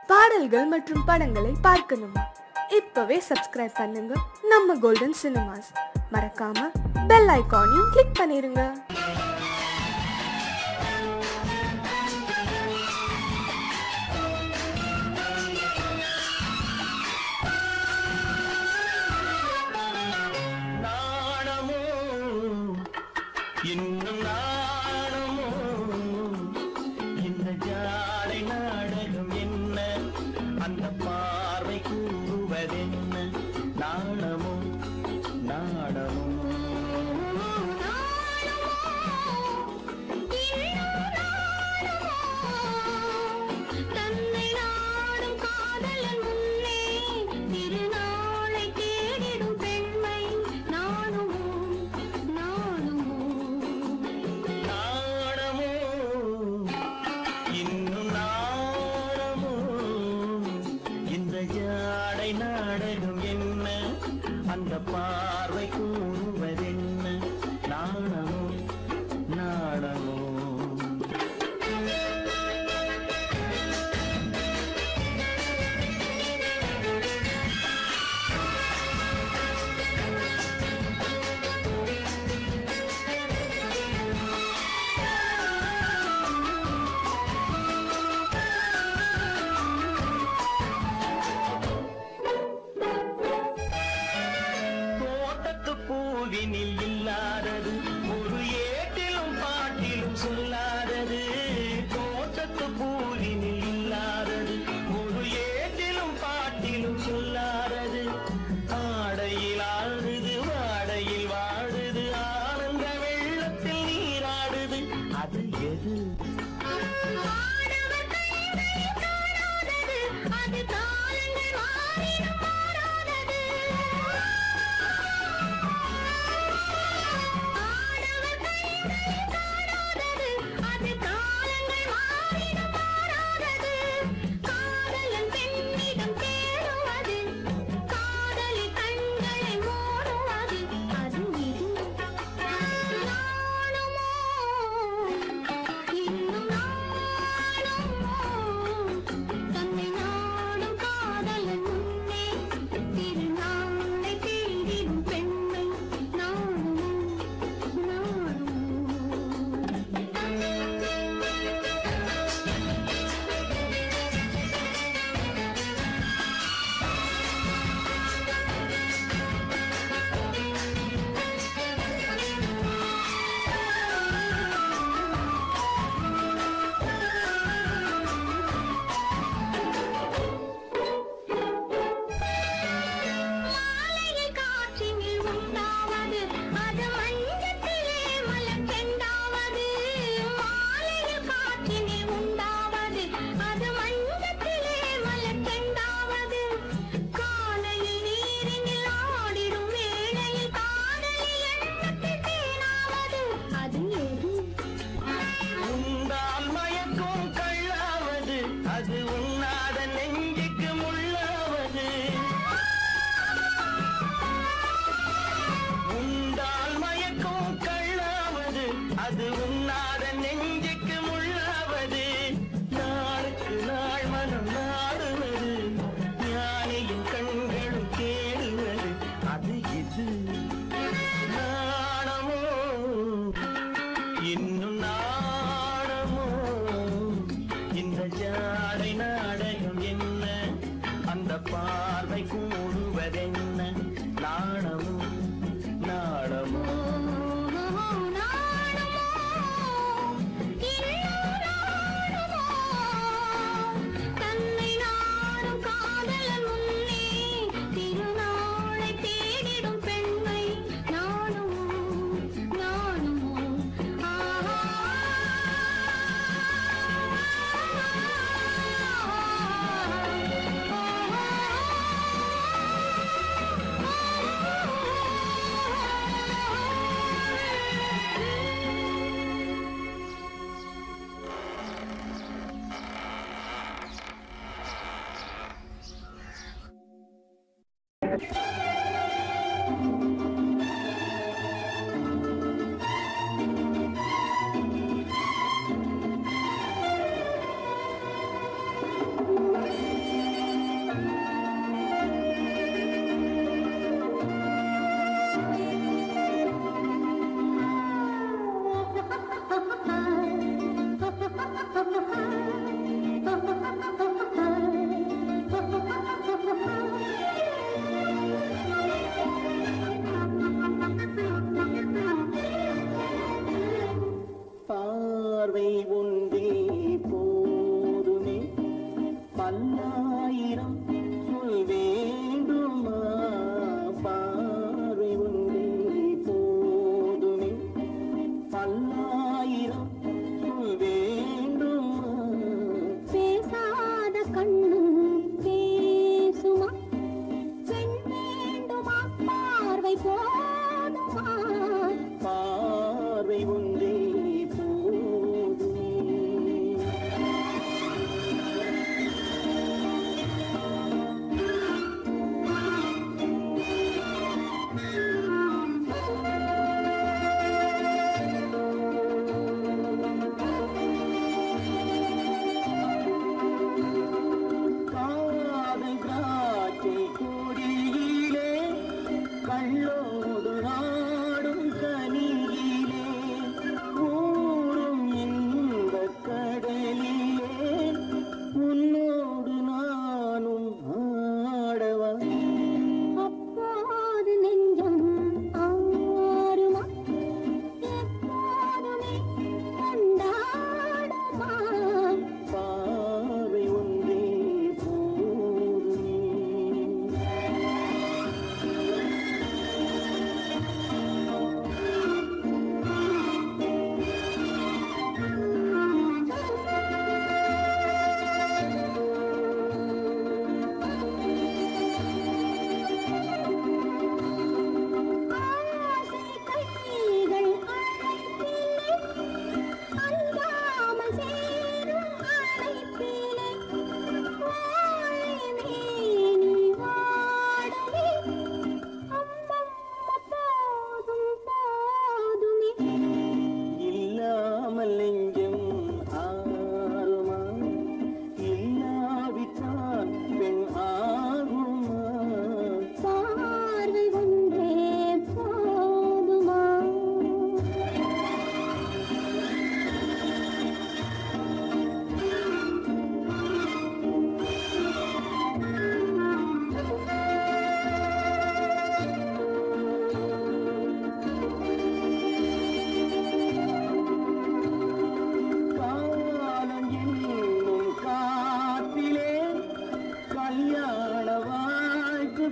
பாடல்கள் மற்றும் படங்களை பார்க்கணுமா இப்பவே சப்ஸ்கிரைப் பண்ணுங்க நம்ம கோல்டன் சினிமாஸ் மறக்காம பெல் ஐகானையும் கிளிக் பண்ணிருங்க நாணமோ இன்னும் நாணமோ இந்த ஜாடை நாடகம் என்ன அந்த பார்வை கூறுவதென்ன நாணமோ நாணமோ தன்னை நாடும் காதலன் முன்னே திருநாளை தேடிடும் பெண்மை நானுமோ நானுமோ நாணமோ இன்னும் நாணமோ இந்த ஜாடை நாடகம் என்ன அந்த பார்வை கூறுவதென்ன நாணமோ நாணமோ தோட்டத்து பூவினில் இல்லாதது ஒரு ஏட்டிலும் பாட்டிலும் சொல்லாதது தோட்டத்து பூவினில் இல்லாதது ஒரு ஏட்டிலும் பாட்டிலும் சொல்லாதது ஆடையில் ஆடுது வாடையில் வாடுது ஆனந்த வெள்ளத்தில் நீராடுது அது எது ஆடவர் கைகளை காணாதது அது காலங்கள் மாறிடும் மாறாதது ஆடவர் கைகளை காணாதது அது காலங்கள் மாறிடும் மாறாதது காதலன் பெண்ணிடம் தேடுவது காதலி கண்களை மூடுவது அது இது நாணுமோ இன்னும் நாணுமோ தன்னை நாடும் காதலன் முன்னே திருநாளை தேடிடும் பெண்மை நாணுமோ நாணுமோ மாலையில் காற்றினில் உண்டாவது அது மஞ்சத்திலே மலர் செண்டாவது மாலையில் காற்றினில் உண்டாவது அது மஞ்சத்திலே மலர் செண்டாவது காலையில் நீரினில் ஆடிடும் வேளையில் காதலில் எண்ணத்தில் தேனாவது அது எது உண்டால் மயக்கும் கள்ளாவது அது உண்ணாத நெஞ்சுக்கு முள்ளாவது உண்டால் மயக்கும் கள்ளாவது அது உண்ணாத நெஞ்சுக்கு முள்ளாவது நாளுக்கு நாள் மனம் நாடுவது ஞானியின் கண்களும் தேடுவது அது இது நாணமோ இன்னும் நாணமோ இந்த ஜாடை நாடகம் என்ன அந்த பார்வை கூடுவதென்ன நாணமோ நாணமோ தன்னை நாடும் காதலன் முன்னே திருநாளை தேடிடும் பெண்மை நானுமோ நானுமோ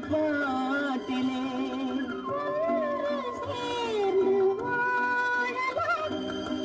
பாட்டிலே சேர்ந்து வாழலாம்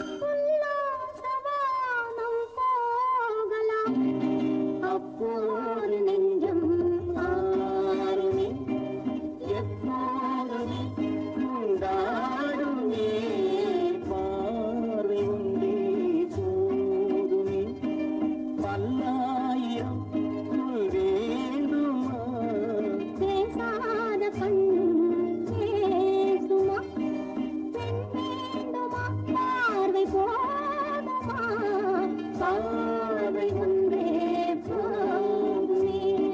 உல்லாசவானம் போகலாம் அப்போது நெஞ்சம் ஆறுமே எப்போதுமே கொண்டாடுமே பார்வை ஒன்றே போதுமே பல்லாயிரம் சொல் வேண்டுமா பேசாத கண்ணும் பேசுமா பெண் வேண்டுமா பார்வை போதுமா பார்வை ஒன்றே போதுமே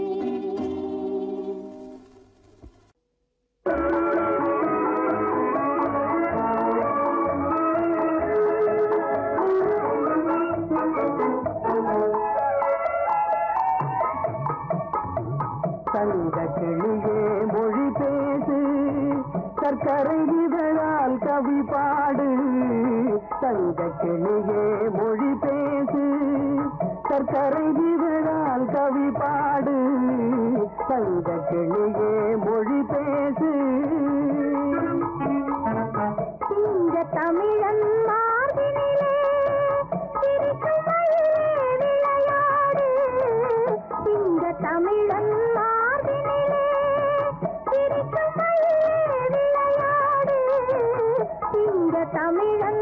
தங்க கிளியே மொழி பேசு சர்க்கரை இதழால் கவி பாடு தங்க கிளியே மொழி பேசு சர்க்கரை இதழால் கவி பாடு தங்க கிளியே மொழி பேசு இந்த தமிழன் மார்பினிலே சிரிக்கும் மயிலே விளையாடு இந்த தமிழன் மார்பினிலே சிரிக்கும் மயிலே விளையாடு இந்த தமிழன்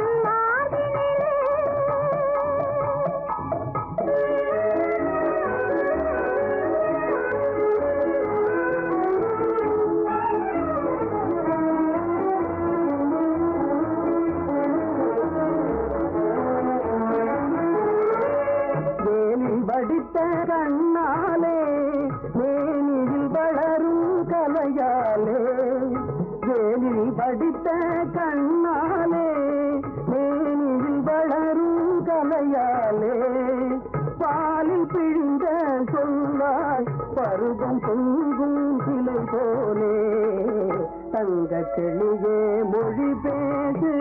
வேலில் வடித்த கண்ணாலே மேனியில் வளரும் கலையாலே வேலில் வடித்த கண்ணாலே மேனியில் வளரும் கலையாலே பாலில் பிழிந்த சொல்லாய் பருவம் பொங்கும் சிலை போலே தங்க கிளியே மொழி பேசு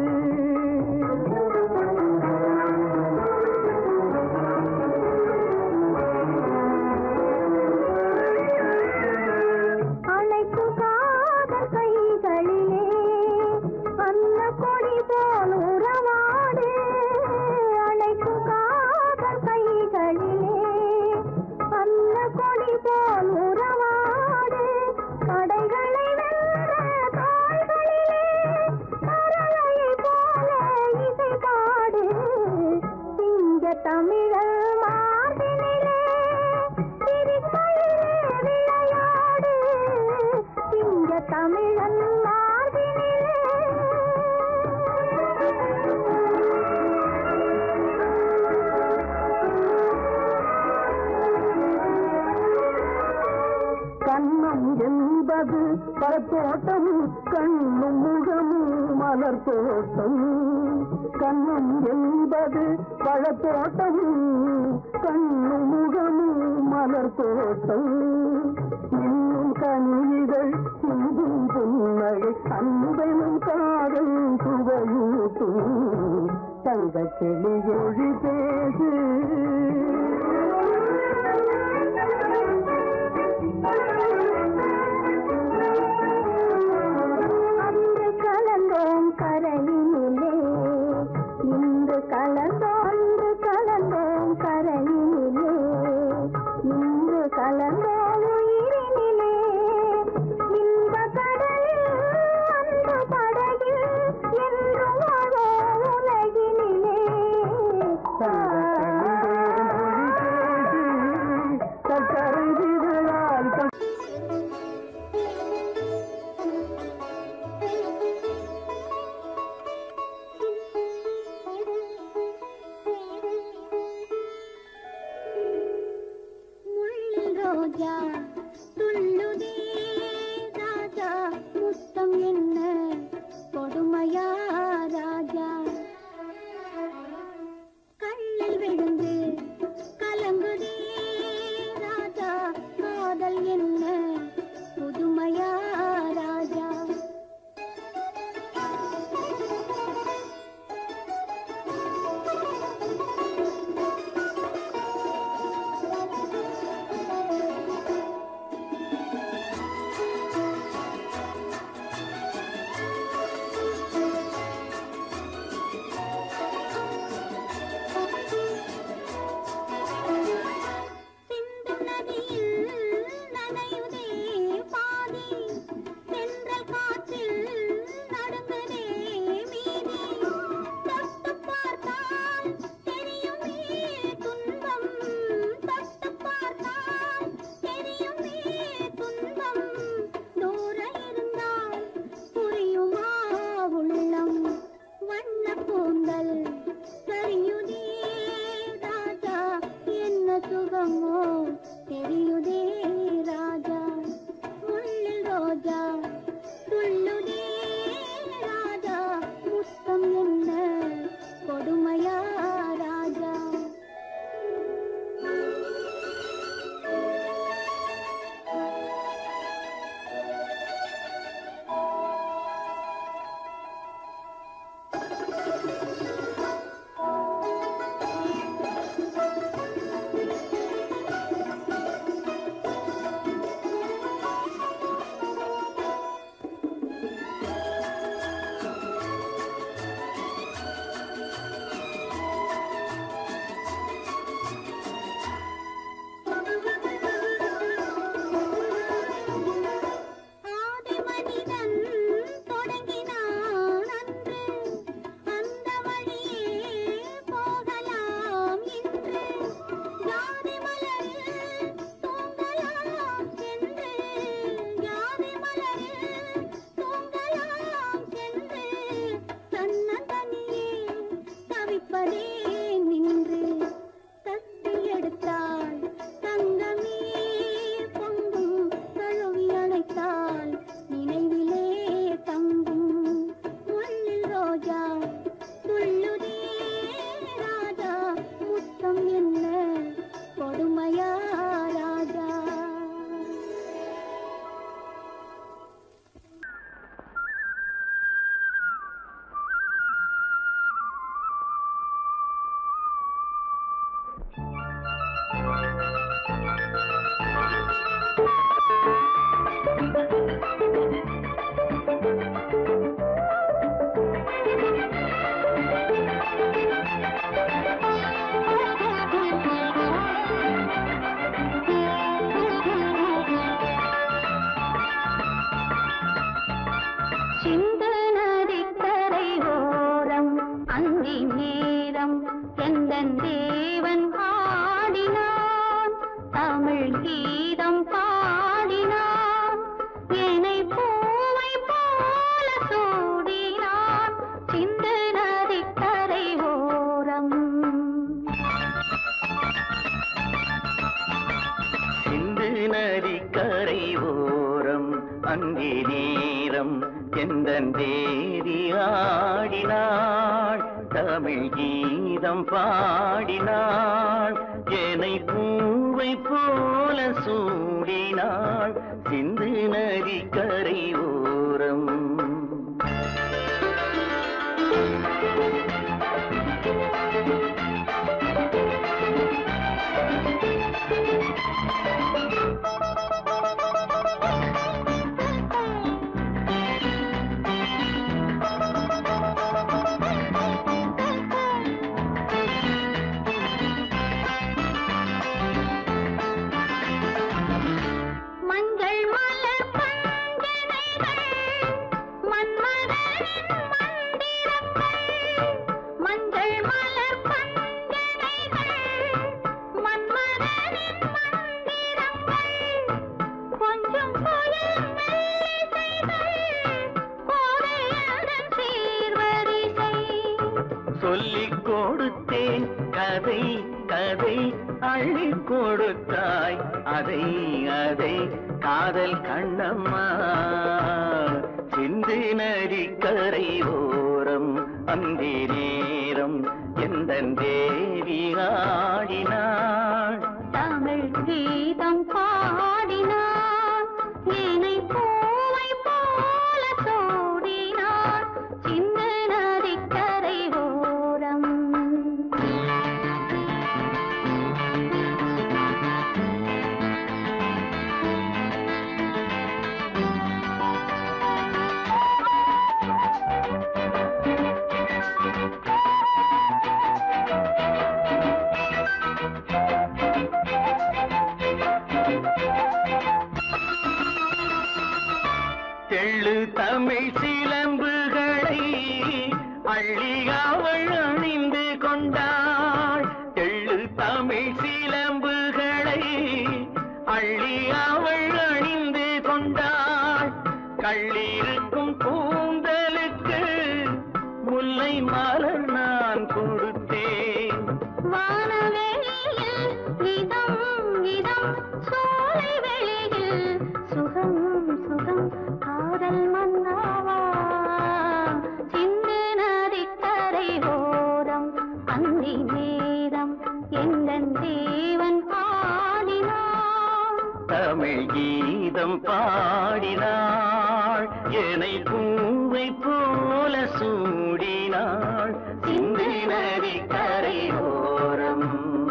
அழைக்கும் காதல் கைகளிலே அன்ன கொடி போல் உறவாடு அழைக்கும் காதல் கைகளிலே அன்ன கொடி போல் உறவாடு படைகளை வென்ற தாள்களிலே கரளையை போல இசை பாடு சிங்க தமிழல் மார்பினிலே சிரிப்பையிலே விளையாடு சிங்க தமிழன் கண்ணம் என்பது பழத்தோட்டம் கண்ணும் முகமும் மலர் தோட்டம் கண்ணம் என்பது பழத்தோட்டம் கண்ணும் முகமும் மலர் தோட்டம் இன்னும் கனிகள் சிந்தும் புன்னகை அன்பெனும் காதல் சுவையூட்டும் தங்க கிளியொழி பேசு அன்று கலந்தோம் கரையினிலே இன்று கலந்தோம் அன்று கலந்தோம் கரையினிலே இன்று கலந்தோம் உயிரினிலே இந்த கடலில் அந்த படகில் என்று வாழோ உலகினிலே சக்கரை விழால் முள்ளில் ரோஜா துள்ளுதே ராஜா முத்தம் என்ன கொடுமையா ராஜா கண்ணில் விழுந்து கலங்குதே ராஜா காதல் என்ன புதுமையா ராஜா கீதம் பாடினான் என்னை பூவை போல சூடினான் சிந்து நதிக்கரை ஓரம் சிந்து நதி கரை ஓரம் அங்கே நேரம் எந்த தேவி ஆடினாள் தமிழ் கீதம் பாடினாள் என்னை பூவை போல சூடினாள் சிந்து நதி கரை ஓரம் மஞ்சள் மலர் பஞ்சனைகள் மன்மதனின் மந்திரங்கள் மஞ்சள் மலர் பஞ்சனைகள் மன்மதனின் மந்திரங்கள் கொஞ்சம் புயல் மெல்லிசைகள் கோதையதன் சீர்வரிசை சொல்லிக் கொடுத்தேன் கதை கதை அள்ளி கொடுத்தாய் அதை அதை காதல் கண்ணம்மா சிந்து நதி கரை ஓரம் அந்தி நேரம் எந்த தேவி ஆடினாள் தமிழ் கீதம் பாடினான் என்னை பூவை போல சூடினான் சிந்து நதிக்கரை ஓரம் தெள்ளு தமிழ் சிலம்புகளை அள்ளி அவள் அணிந்து கொண்டாள் தெள்ளு தமிழ் சிலம்புகளை அள்ளி அவள் அணிந்து கொண்டாள் கள்ளிருக்கும் கூந்தலுக்கு முல்லை மலர் நான் கொடுத்தேன் வானவெளியில் இதம் இதம் சோலை வெளியில் சுகம் சுகம் காதல் மன்னாவா சிந்து நதிக்கரை ஓரம் அந்தி நேரம் எந்தன் தேவன் பாடினான் தமிழ் கீதம் பாடினாள் என்னை பூவை போல சூடினாள் சிந்து நதி கரை ஓரம்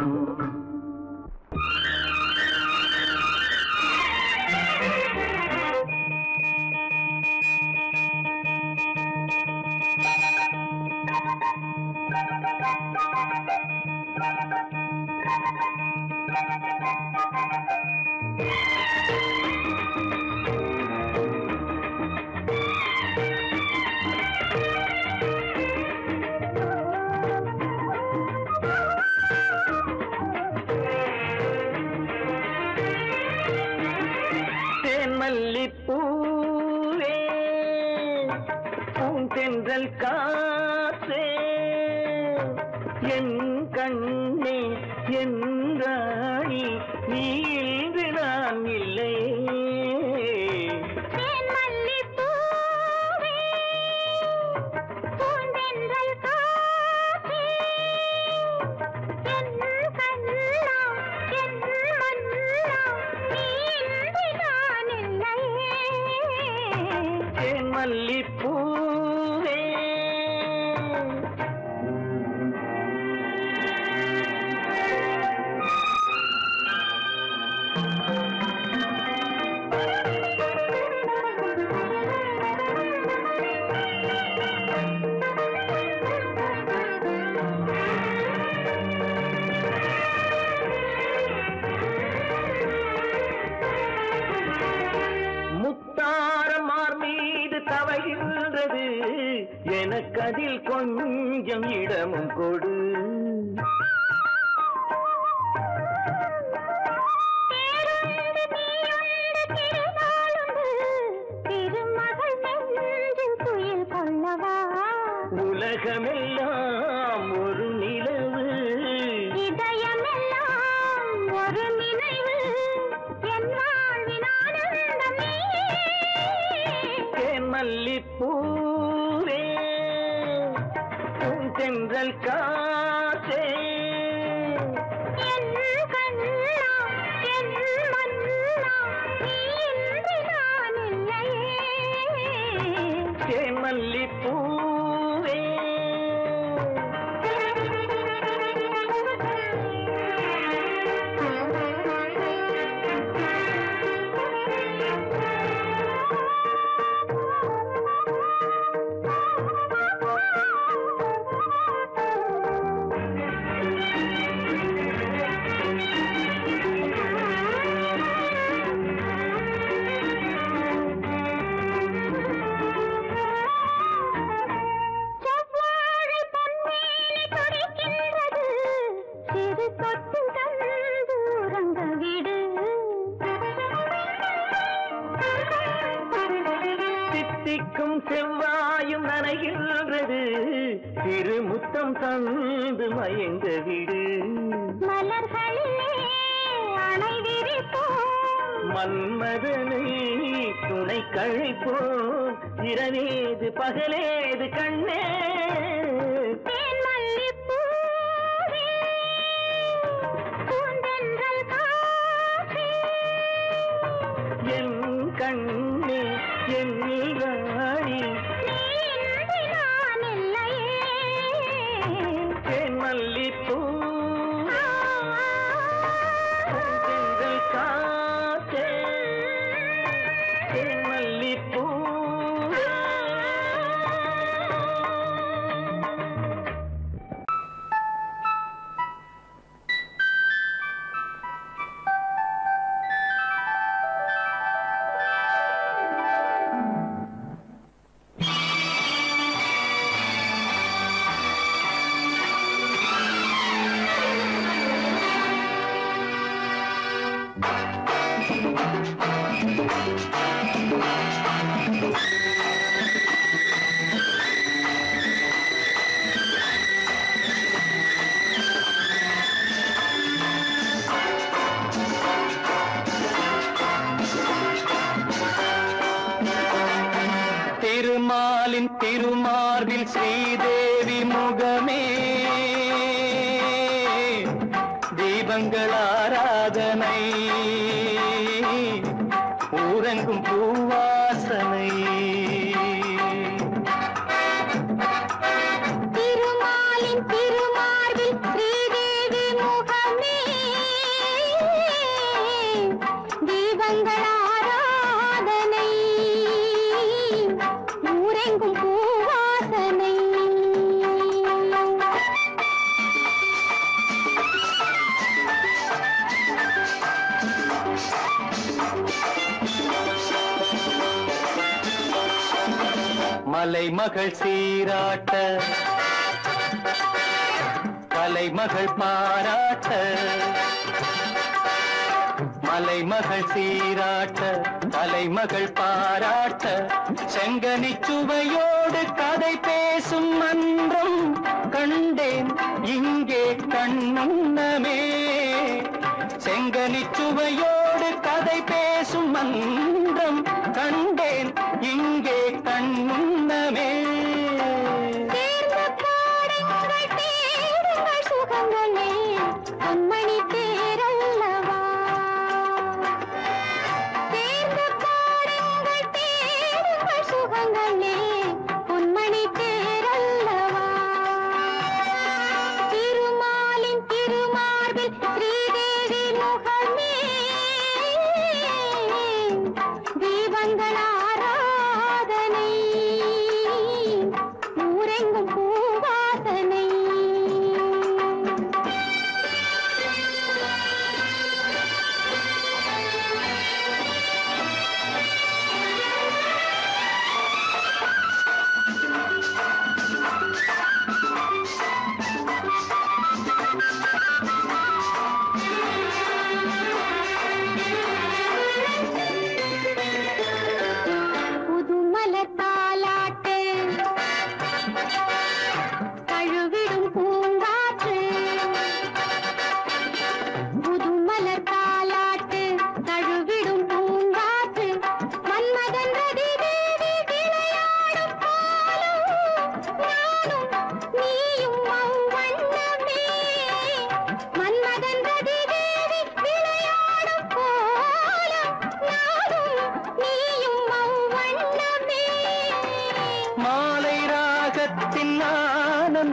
தேன்மல்லிப்பூவே பூந்தென்றல் காற்றே என் கண்ணே என் ராணி நீ இன்று நான் இல்லை தேன்மல்லிப்பூவே, பூந்தென்றல் காற்றே, என் கண்ணா, என் மன்னா, நீ இன்றி நான் இல்லை. தேன்மல்லிப்பூவே முத்தாரமார் மீது தவழ்கின்றது எனக்கதில் கொஞ்சம் இடமும் கொடு தேருள்ள மல்லிப்பூவே தென்றல் காற்றே என் கண்ணா என் மன்னா நீ இன்றி நான் இல்லையே மல்லிப்பூவே செவ்வாழை பொன்மேனி துடிக்கின்றது சிறு தொட்டு தந்து உறங்க விடு தித்திக்கும் செவ்வாயும் நனைகின்றது திருமுத்தம் தந்து மயங்க விடு மலர்களிலே அணை விரிப்போம் மன்மதனை துணை கழிப்போம் இரவேது பகலேது கண்ணே தேன் மல்லிப்பூவே பூந்தென்றல் காற்றே என் கண்ணே என் ராணி நீ இன்றி நான் இல்லையே தேன் மல்லிப்பூ தென்றல் காற்றே தேன் மல்லிப்பூ திருமாலின் திருமார்பில் ஸ்ரீதேவி முகமே தீபங்கள் ஆராதனை ஊரங்கும் பூவாசனை திருமாலின் திருமார்பில் ஸ்ரீதேவி முகமே தீபங்கள் ஆராதனை ஊரெங்கும் பூவாசனை மலைமகள் சீராட்ட கலைமகள் பாராட்ட மலைமகள் சீராட்ட கலைமகள் பாராட்ட செங்கனி சுவையோடு கதை பேசும் மன்றம் கண்டேன் இங்கே கண்முன்னமே செங்கனி சுவையோடு கதை பேசும் மன்றம் கண்டேன் இங்கே கண்முன்னமே தேர்ந்த பாடுங்கள் தேடுங்கள் சுகங்களே அம்மணி தேரல்லவா தேர்ந்த பாடுங்கள் தேடுங்கள் சுகங்களே பொன்மணி தேரல்லவா திருமாலின் திருமார்பில் ஸ்ரீதேவி முகமே தீபங்கள்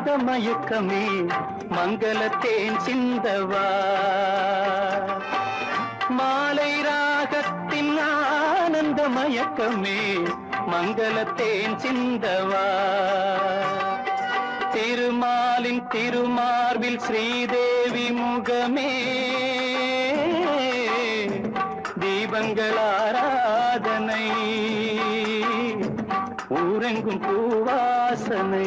ஆனந்த மயக்கமே மங்களத்தேன் சிந்தவா மாலை ராகத்தின் ஆனந்த மயக்கமே மங்களத்தேன் சிந்தவா திருமாலின் திருமார்பில் ஸ்ரீதேவி முகமே தீபங்கள் ஆராதனை ஊரெங்கும் பூவாசனை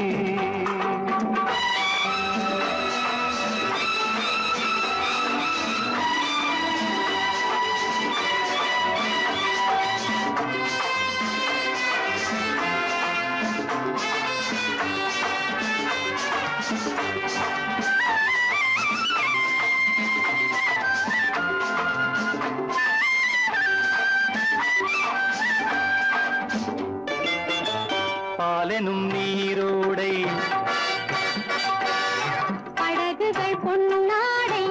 பாலெனும் நீரோடை படகுகள் பொன்னாடை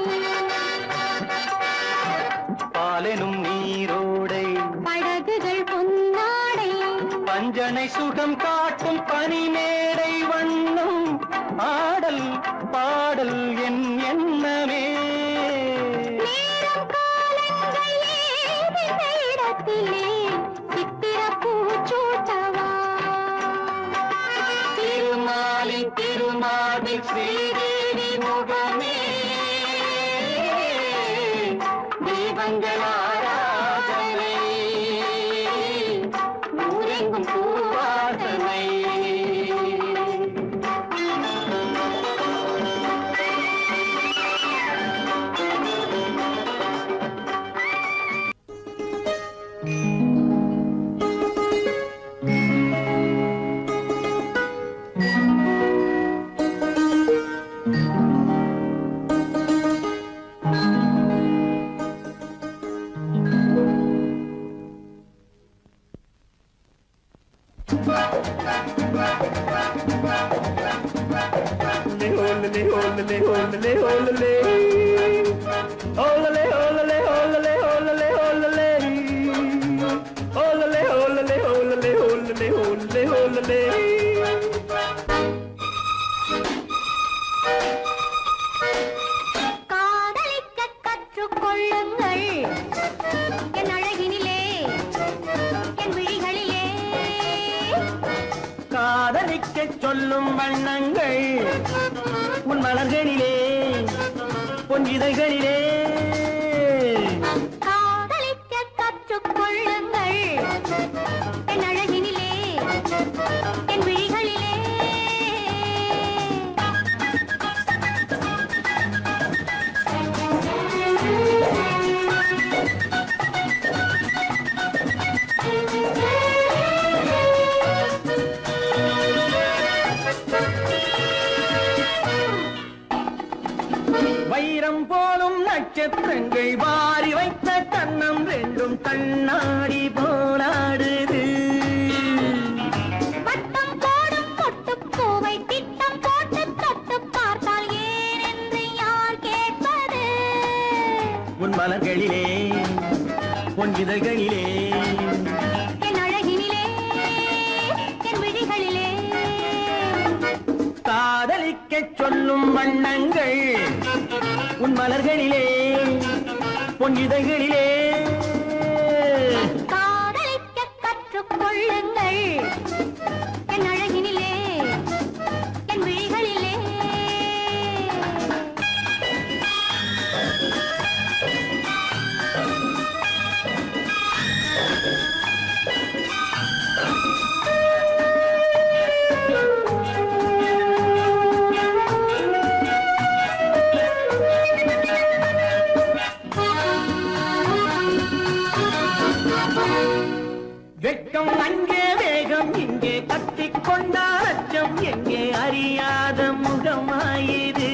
பாலெனும் நீரோடை படகுகள் பொன்னாடை பஞ்சனை சுகம் காட்டும் பனிமேடை வண்ணம் ஆடல் பாடல் என் எண்ணமே நேரம் காலங்கள் ஏது இந்த இடத்திலே சித்திர பூச்சூட்டவா திருமாலின் திருமாலில் ஸ்ரீதேவி முகமே தீபங்கள் ஆராதனை ஊரெங்கும் பூவாசனை காதலிக்க கற்றுக்கொள்ளுங்கள் என் அழகினிலே என் விழிகளிலே காதலிக்கச் சொல்லும் வண்ணங்கள் உன் மலர்களிலே உன் இதழ்களிலே காதலிக்க கற்றுக்கொள்ளுங்கள் என் அழகினிலே என் விழிகளிலே வைரம் போலும் நட்சத்திரங்கள் வாரி வைத்த கண்ணம் ரெண்டும் கண்ணாடி போராடுது வட்டம் போடும் பொட்டுப் பூவை திட்டம் போட்டு தொட்டு பார்த்தால் ஏன் என்று யார் கேட்பது உன் மலர்களிலே உன் இதழ்களிலே என் அழகினிலே என் விழிகளிலே காதலிக்கச் சொல்லும் வண்ணங்கள் உன் மலர்களிலே உன் இதழ்களிலே காதலிக்க கற்றுக்கொள்ளுங்கள் என் அழகினிலே என் விழிகளிலே வெட்கம் அங்கே வேகம் இங்கே கத்திக் கொண்டால் அச்சம் எங்கே அறியாத முகமாயிது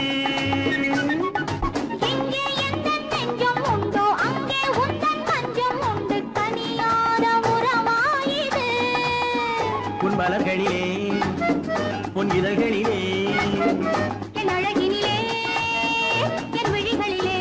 எங்கே எந்த நெஞ்சம் உண்டோ அங்கே உந்தன் மஞ்சம் உண்டு கனியாத உறவாயிது உன் மலர்களிலே உன் இதழ்களிலே என் அழகினிலே என் விழிகளிலே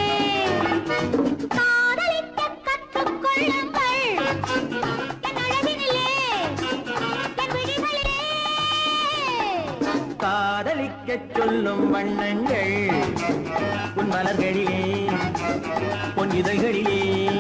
காதலிக்க கற்றுக்கொள்ளுங்கள் என் அழகினிலே என் விழிகளிலே காதல் காதலிக்கச் சொல்லும் வண்ணங்கள் உன் மலர்களிலே பொன் இதழ்களிலே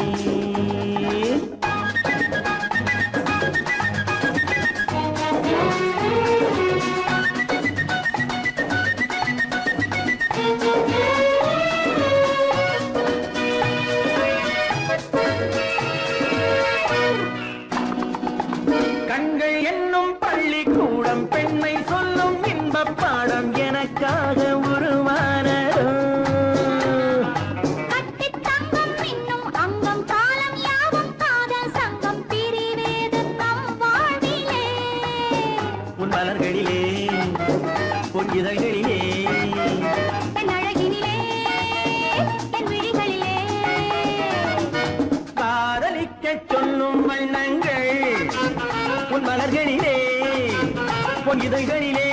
கண்கள் என்னும் பள்ளிக்கூடம் பெண்மை சொல்லும் இன்பப் பாடம் எனக்காக உருவானதோ கட்டித் தங்கம் மின்னும் அங்கம் காலம் யாவும் காதல் சங்கம் பிரிவேது நம் வாழ்விலே உன் மலர்களிலே உன் இதழ்களிலே என் அழகினிலே என் விழிகளிலே காதலிக்கச் சொல்லும் வண்ணங்கள் உன் மலர்களிலே உன் இதழ்களிலே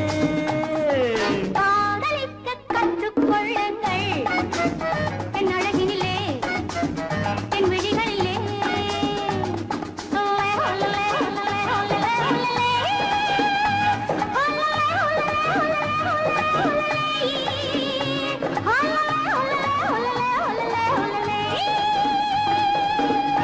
காதலிக்கக் கற்றுக்கொள்ளுங்கள் என் அழகினிலே என் விழிகளிலே ஒல்லே, ஒல்லே, ஒல்லே, ஒல்லே, ஒல்லே. ஒல்லே, ஒல்லே, ஒல்லே, ஒல்லே, ஒல்லே. ஒல்லே, ஒல்லே, ஒல்லே, ஒல்லே, ஒல்லே.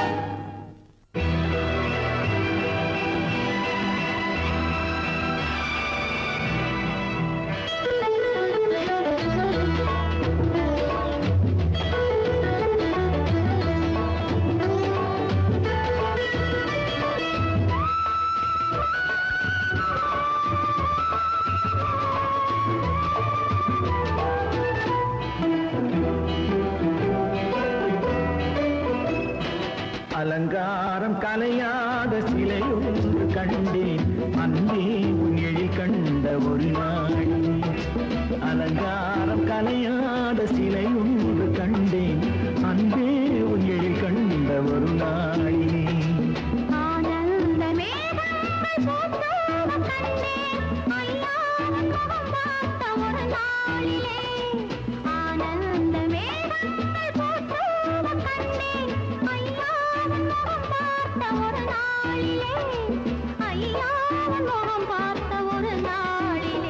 அலங்காரம் கலையாத சிலை ஒன்று கண்டேன் அன்பே உன் எழில் கண்ட ஒரு நாள் அலங்காரம் கலையாத சிலை ஒன்று கண்டேன் அன்பே உன் எழில் கண்ட ஒரு நாளிலே ஆனந்த மேகங்கள் பூத்தோட கண்டேன் ஐயாவின் முகம் பார்த்த ஒரு நாளிலே ஆனந்த மேகங்கள் பூத்தோட கண்டேன் ஐயாவின் முகம் பார்த்த ஒரு நாளிலே ஐயாவின் முகம் பார்த்த ஒரு நாளிலே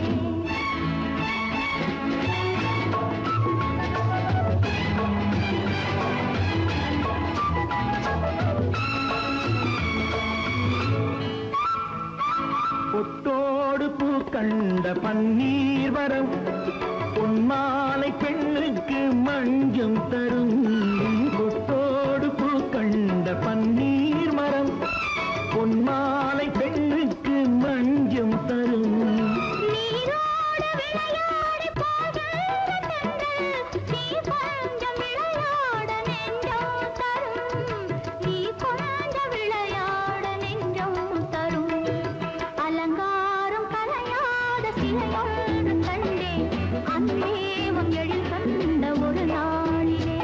பொட்டோடு பூ கண்ட பன்னீர் வரம் பொன்மாலை பெண்ணுக்கு மஞ்சம் தரும் பொட்டோடு பூ கண்ட பன்னீர் மரம் பொன்மாலை பெண்ணுக்கு மஞ்சம் தரும் நீரோடு விளையாடி போகின்ற தென்றல், நீ கொஞ்சம் விளையாட நெஞ்சம் தரும். நீ கொஞ்சம் விளையாட நெஞ்சம் தரும். அலங்காரம் கலையாத சிலையொன்று கண்டேன் அன்பே உன் எழில் கண்ட ஒரு நாளிலே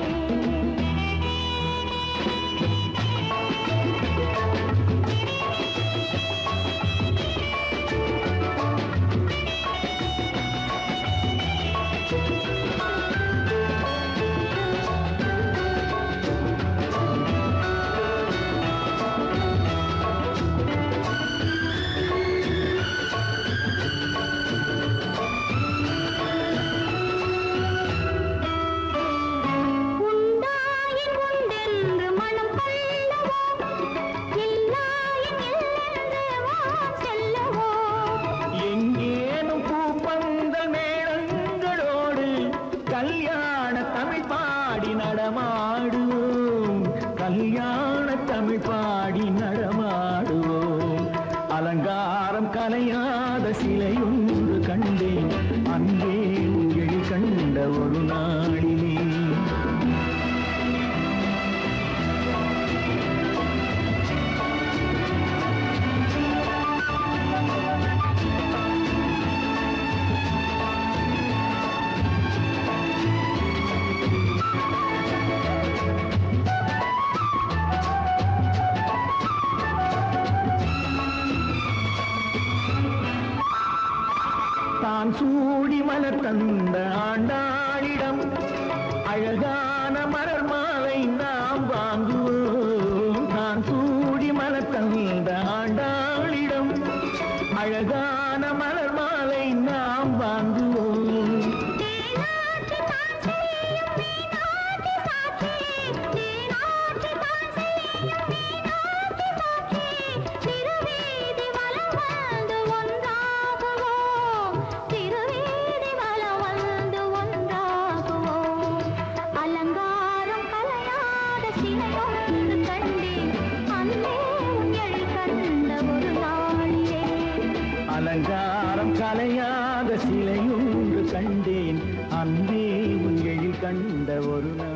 உண்டாயின் உண்டென்று மனம் கொள்ளவோ இல்லாயின் இல்லென்று வாம் செல்லவோ எங்கேனும் பூப்பந்த மேளங்களோடு கல்யாண தமிழ் பாடி நடமாடுவோம் கல்யாண தமிழ் பாடி நடமாடுவோம் அலங்காரம் கலையாத சிலை ஒன்று கண்டேன் அன்பே உன் எழில் கண்ட ஒரு நாளிலே ஆ ஒன்று கண்டேன் அன்பே உன் எழில் கண்ட ஒரு நாளிலே அலங்காரம் கலையாத சிலையொன்று கண்டேன் அன்பே உன் எழில் கண்ட ஒரு நாள்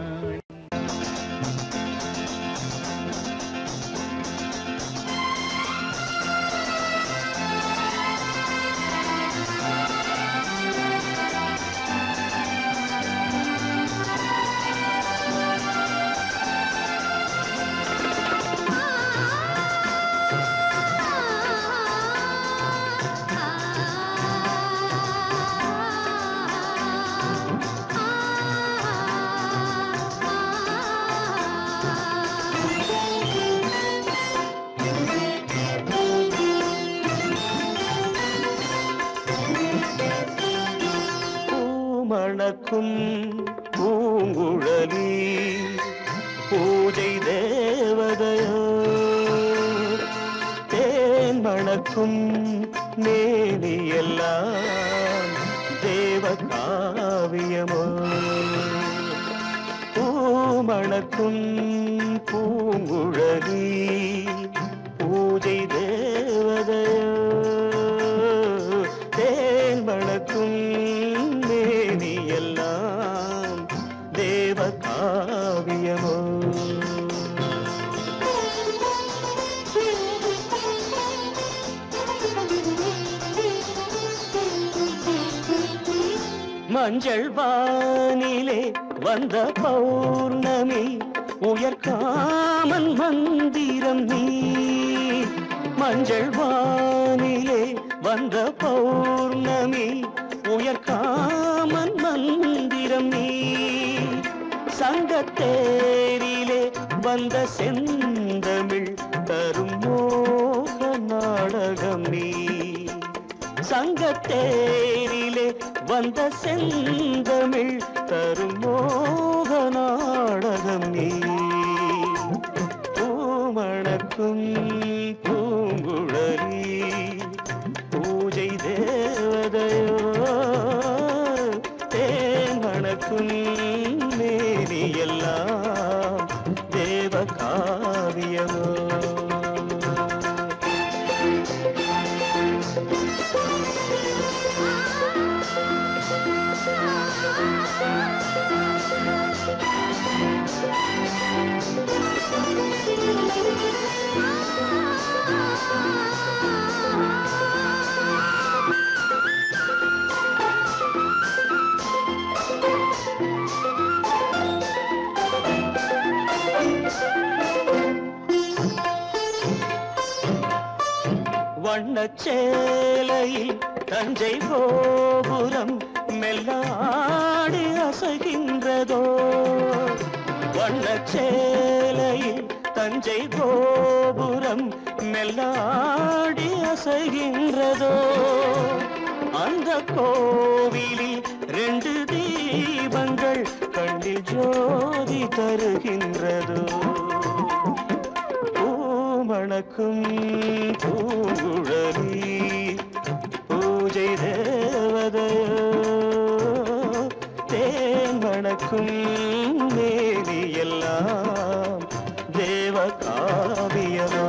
பூமணக்கும் பூங்குழலி பூஜை தேவதையோ தேன் மணக்கும் மேனி எல்லாம் தேவ காவியமோ பூமணக்கும் பூங்குழலி பூஜை தேவதையோ தேன் மணக்கும் மேனி எல்லாம் தேவ காவியமோ மஞ்சள் வானிலே வந்த பௌர்ணமி உயர்காமன் மந்திரம் நீ மஞ்சள் வானிலே வந்த பௌர்ணமி உயர்காமன் மந்திரம் நீ சங்கத்தேரிலே வந்த செந்தமிழ் தரும் மோக நாடகம் நீ சங்கத்தேரிலே வந்த செந்தமிழ் தரும் மோக நாடகம் நீ பூமணக்கும் பூங்குழலி பூஜை தேவதையோ தேமணக்கும் மேனி எல்லாம் தேவ காவியமோ வண்ணச்சேலையில் தஞ்சை கோபுரம் மெல்லாடி அசைகின்றதோ வண்ணச்சேலையில் தஞ்சை கோபுரம் மெல்லாடி அசைகின்றதோ அந்த கோவிலில் ரெண்டு தீபங்கள் கண்ணில் ஜோதி தருகின்றதோ பூமணக்கும் பூங்குழலி பூஜை தேவதையோ தேன் மணக்கும் மேனி எல்லாம் தேவ காவியமோ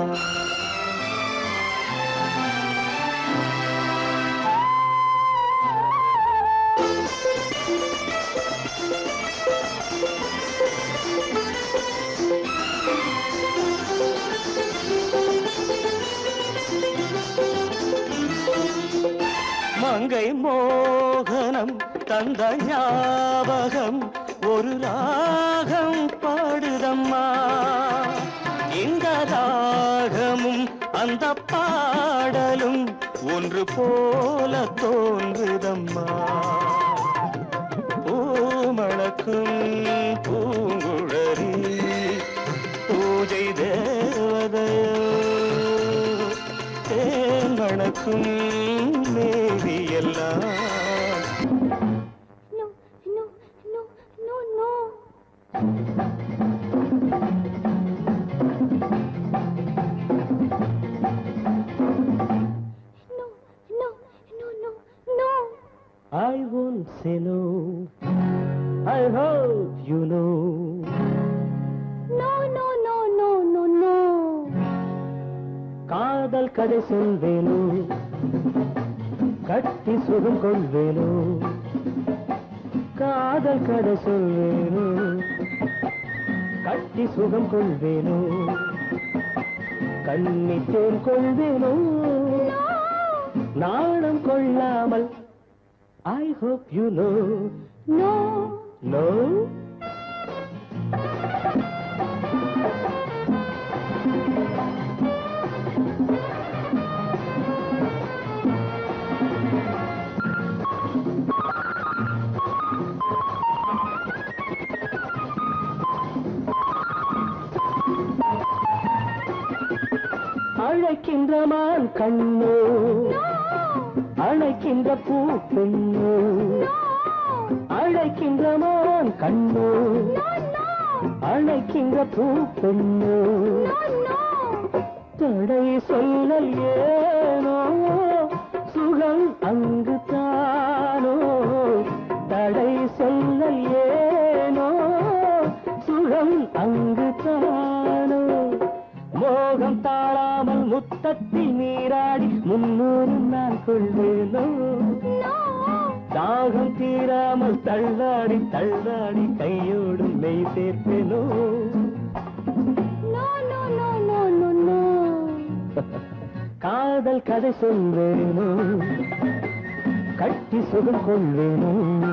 மங்கை மோகனம் தந்த ஞாபகம் ஒரு ராகம் பாடுதம்மா இந்த ராகமும் அந்த பாடலும் ஒன்று போல தோன்றுதம்மா பூமணக்கும் பூங்குழலி பூஜை தேவதையோ தேன் மணக்கும் மேவி எல்லாம் No, no, no, no, no. No, no, no, no, no. I won't say no. I hope you know. No, no, no, காதல் கதை சொல்வேனோ கட்டி சுகம் கொள்வேனோ காதல் கதை சொல்வேனோ கட்டி சுகம் கொள்வேனோ கண்ணி தேன் கொள்வேனோ நாணம் கொள்ளாமல் I hope you know no no அழைக்கின்ற மான் கண்ணோ அழைக்கின்ற பூ பெண்ணோ அழைக்கின்ற மான் கண்ணோ அழைக்கின்ற பூ பெண்ணோ தடை சொல்லல் ஏனோ சுகம் அங்கு தானோ தடை சொல்லல் ஏனோ சுகம் அங்கு தானோ மோகம் தாழாமல் முத்தத்தில் நீராடி முன்னூறு நாள் கொள்வேனோ தாகம் தீராமல் தள்ளாடி தள்ளாடி கையோடும் மெய் சேர்ப்பேனோ no no no no no no காதல் கதை சொல்வேனோ கட்டி சுகம் கொள்வேனோ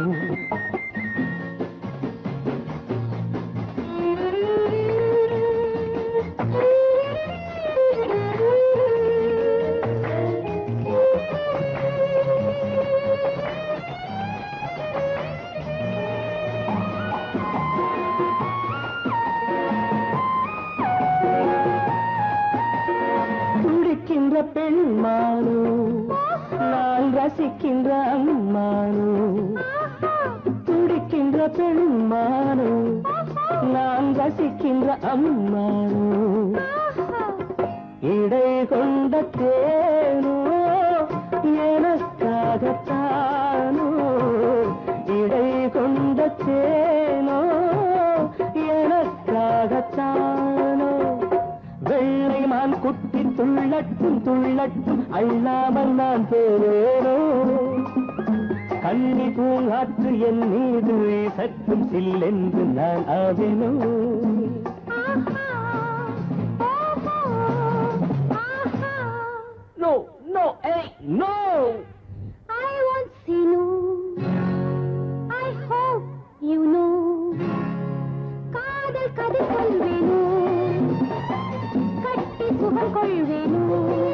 துடிக்கின்ற பெண்மானோ நான் ரசிக்கின்ற அம்மானோ துடிக்கின்ற பெண்மானோ நான் ரசிக்கின்ற அம்மானோ இடை கொண்ட தேனோ எனக்காகத்தானோ இடை கொண்ட தேனோ எனக்காகத்தானோ வெள்ளை மான் குட்டி துள்ளட்டும் துள்ளட்டும் அள்ளாமல் நான் போவேனோ கண்ணி பூங்காற்று என் மீது சற்றும் சில்லென்று நான் ஆவேனோ நோ நோ ஏய் no I won't say no. I hope you know. காதல் கதை சொல்வேனோ கட்டி சுகம் கொள்வேனோ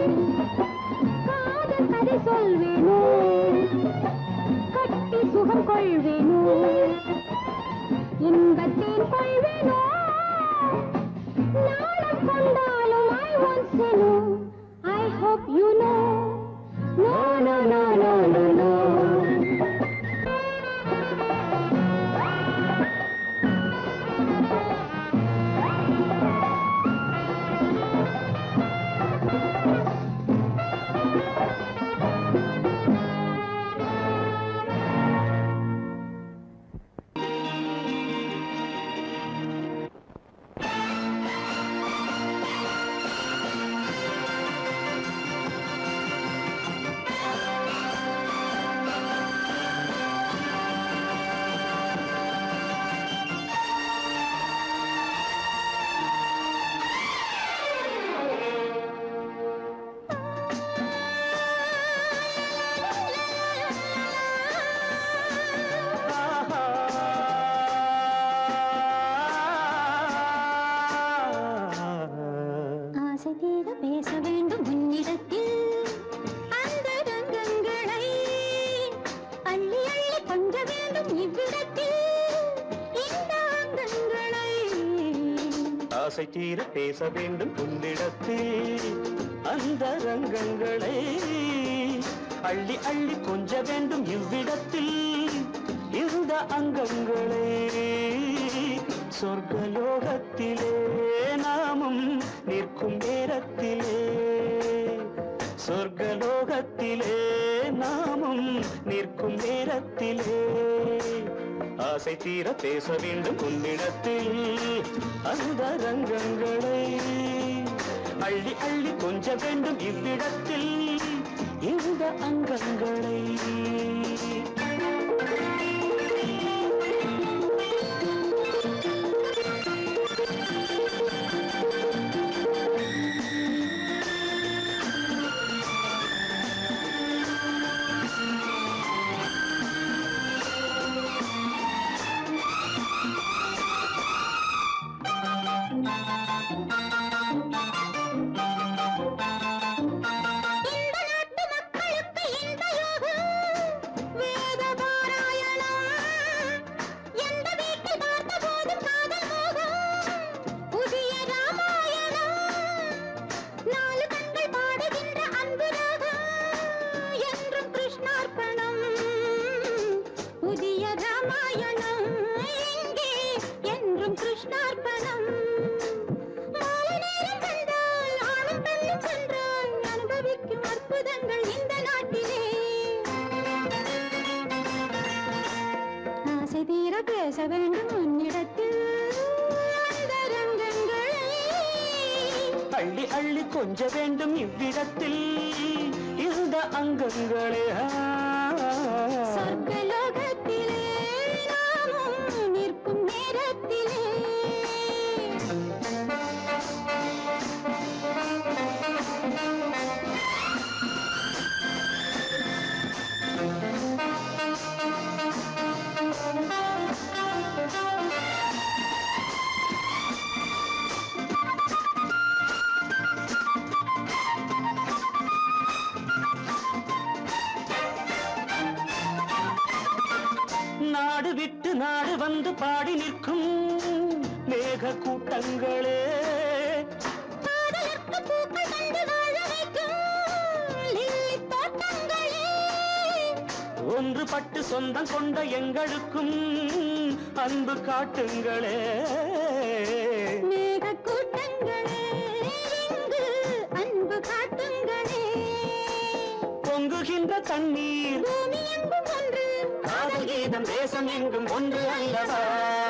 காதல் கதை சொல்வேனோ கட்டி சுகம் கொள்வேனோ இன்பத்தேன் கொள்வேனோ நாளம் கொண்டாலும் I won't say no. I hope you know. No, no, no, no, no, no. ஆசை தீர பேச வேண்டும் உன்னிடத்தில் அந்த ரங்கங்களை அள்ளி அள்ளி கொஞ்ச வேண்டும் இவ்விடத்தில் இந்த அங்கங்களை ஆசை தீர பேச வேண்டும் உன்னிடத்தில் அந்த ரங்கங்களை அள்ளி அள்ளி கொஞ்ச வேண்டும் இவ்விடத்தில் இந்த அங்கங்களை சொர்க்கலோகத்திலே நாமும் நிற்கும் நேரத்திலே சொர்க்கலோகத்திலே நாமும் நிற்கும் நேரத்திலே ஆசை தீர பேச வேண்டும் உன்னிடத்தில் அந்த ரங்கங்களை அள்ளி அள்ளி கொஞ்ச வேண்டும் இவ்விடத்தில் இந்த அங்கங்களை இந்த நாட்டு மக்களுக்கு இந்த யோகம் வேத பாராயணம் எந்த வீட்டில் பார்த்த போதும் காதல் மோகம் புதிய ராமாயணம் நாலு கண்கள் பாடுகின்ற அன்பு ராகம் என்றும் கிருஷ்ணார்ப்பணம் புதிய ராமாயணம் எங்கே என்றும் கிருஷ்ணார்ப்பணம் மாலை நேரம் கண்டால் ஆணும் பெண்ணும் சென்றால் அனுபவிக்கும் அற்புதங்கள் இந்த நாட்டிலே ஆசை தீர பேச வேண்டும் உன்னிடத்தில் அந்த ரங்கங்களை அள்ளி அள்ளி கொஞ்ச வேண்டும் இவ்விடத்தில் இந்த அங்கங்களே ஆ. சொர்க்கலோகத்திலே நாமும் நிற்கும் நேரத்திலே நாடு விட்டு நாடு வந்து பாடி நிற்கும் மேக கூட்டங்களே காதலுக்கு பூக்கள் கண்டு வாழ வைக்கும் லில்லி தோட்டங்களே ஒன்றுபட்டு சொந்தம் கொண்ட எங்களுக்கும் அன்பு காட்டுங்களே மேக கூட்டங்களே இங்கு அன்பு காட்டுங்களே பொங்குகின்ற தண்ணீர் பூமி எங்கும் ஒன்று காதல் கீதம் தேசம் எங்கும் ஒன்று அல்லவா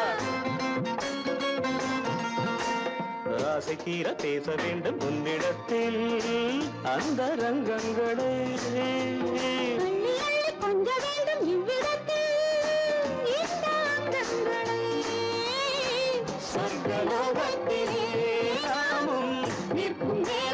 ஆசை தீர பேச வேண்டும் உன்னிடத்தில் அந்த ரங்கங்களே அள்ளி அள்ளி கொஞ்ச வேண்டும் இவ்விடத்தில் இந்த அங்கங்களை சொர்க்கலோகத்திலே நாமும் நிற்கும் நேரம்